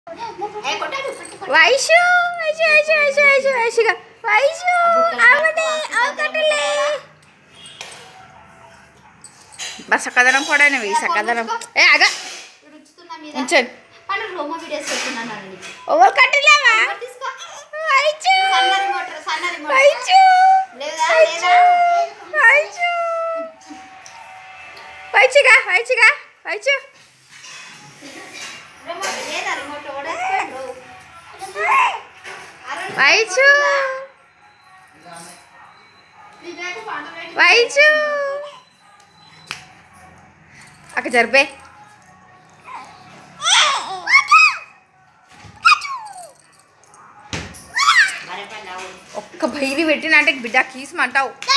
ఏ కొట్టాడు పట్టు, పట్టు. వైషు వైషు వైషు వైషు వైషు వైషుగా వైషు ఆవిడే అవకటలే బస్ సక్కదనం పడనివి సక్కదనం ఏ అగ ఇప్పుడు ఉంచుతున్నా మీద. ఉంచండి పండు రోమో వీడియోస్ పెట్టుకున్నాను అన్నది. ఓవర్ కట్టలేవా రిమోట్ తీసుకో. వైచు సన్న రిమోట్, సన్న రిమోట్. వైచు లేదా, వైచు లేదా? వైచు వైచుగా వైచుగా వైచు రిమోట్ లేదా, రిమోట్ ఓడేసుకోండు. అరే, వైచు నిజానికి పంట వేడి. వైచు అక్క జరిపే మరి పని అవ్వదు. ఒక్క బైరి పెట్టినంటే బిడ్డ కీసమంటావు